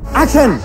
action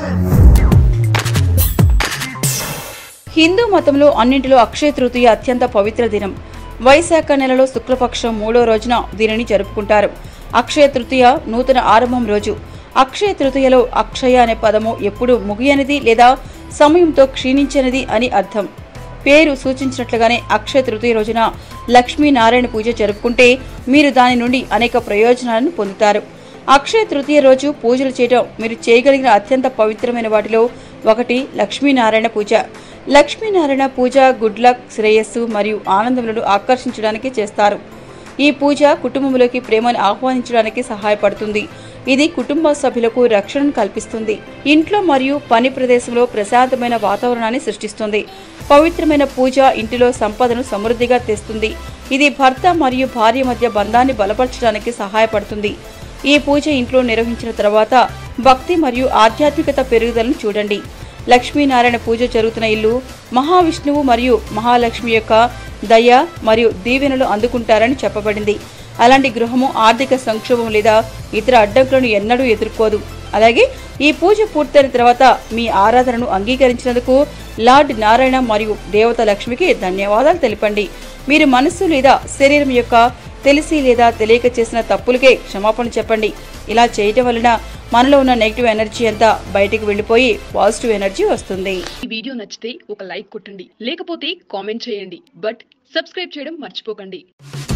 Hindu మతంలో అన్నింటిలో అక్షయ తృతీయ అత్యంత పవిత్ర దినం వైశాఖ నెలలో శుక్లపక్షం మూడో రోజున దీనిని జరుపుకుంటారు అక్షయ తృతీయ నూతన ఆరంభం రోజు అక్షయ తృతీయలో అక్షయ అనే పదము ఎప్పుడు ముగియనిది లేదా సమయంతో క్షీణించనిది అని అర్థం పేరు సూచించినట్లుగానే అక్షయ తృతీయ రోజున లక్ష్మీనారాయణ పూజ జరుపుకుంటే మీరు దాని నుండి అనేక ప్రయోజనాలను పొందుతారు అక్షయ తృతీయ రోజు పూజలు చేయడం మీరు చేయగలిగిన అత్యంత పవిత్రమైన వాటిలో ఒకటి లక్ష్మీనారాయణ పూజ లక్ష్మీనారాయణ పూజ గుడ్ లక్ శ్రేయస్సు మరియు ఆనందములను ఆకర్షించడానికి చేస్తారు ఈ పూజ కుటుంబంలోకి ప్రేమను ఆహ్వానించడానికి సహాయపడుతుంది ఇది కుటుంబ సభ్యులకు రక్షణను కల్పిస్తుంది ఇంట్లో మరియు పని ప్రదేశంలో ప్రశాంతమైన వాతావరణాన్ని సృష్టిస్తుంది పవిత్రమైన పూజ ఇంటిలో సంపదను సమృద్ధిగా తెస్తుంది ఇది భర్త మరియు భార్య మధ్య బంధాన్ని బలపరచడానికి సహాయపడుతుంది ఈ పూజ ఇంట్లో నిర్వహించిన తర్వాత భక్తి మరియు ఆధ్యాత్మికత పెరుగుదలను చూడండి లక్ష్మీనారాయణ పూజ జరుగుతున్న ఇల్లు మహావిష్ణువు మరియు మహాలక్ష్మి యొక్క దయ మరియు దీవెనలు అందుకుంటారని చెప్పబడింది అలాంటి గృహము ఆర్థిక సంక్షోభం లేదా ఇతర అడ్డంకులను ఎన్నడూ ఎదుర్కోదు అలాగే ఈ పూజ పూర్తయిన తర్వాత మీ ఆరాధనను అంగీకరించినందుకు లార్డ్ నారాయణ మరియు దేవత లక్ష్మికి ధన్యవాదాలు తెలపండి మీరు మనస్సు లేదా శరీరం యొక్క తెలిసి లేదా తెలియక చేసిన తప్పులకే క్షమాపణ చెప్పండి ఇలా చేయటం వలన మనలో ఉన్న నెగిటివ్ ఎనర్జీ అంతా బయటికి వెళ్ళిపోయి పాజిటివ్ ఎనర్జీ వస్తుంది ఈ వీడియో నచ్చితే ఒక లైక్ కొట్టండి లేకపోతే కామెంట్ చేయండి బట్ సబ్స్క్రైబ్ చేయడం మర్చిపోకండి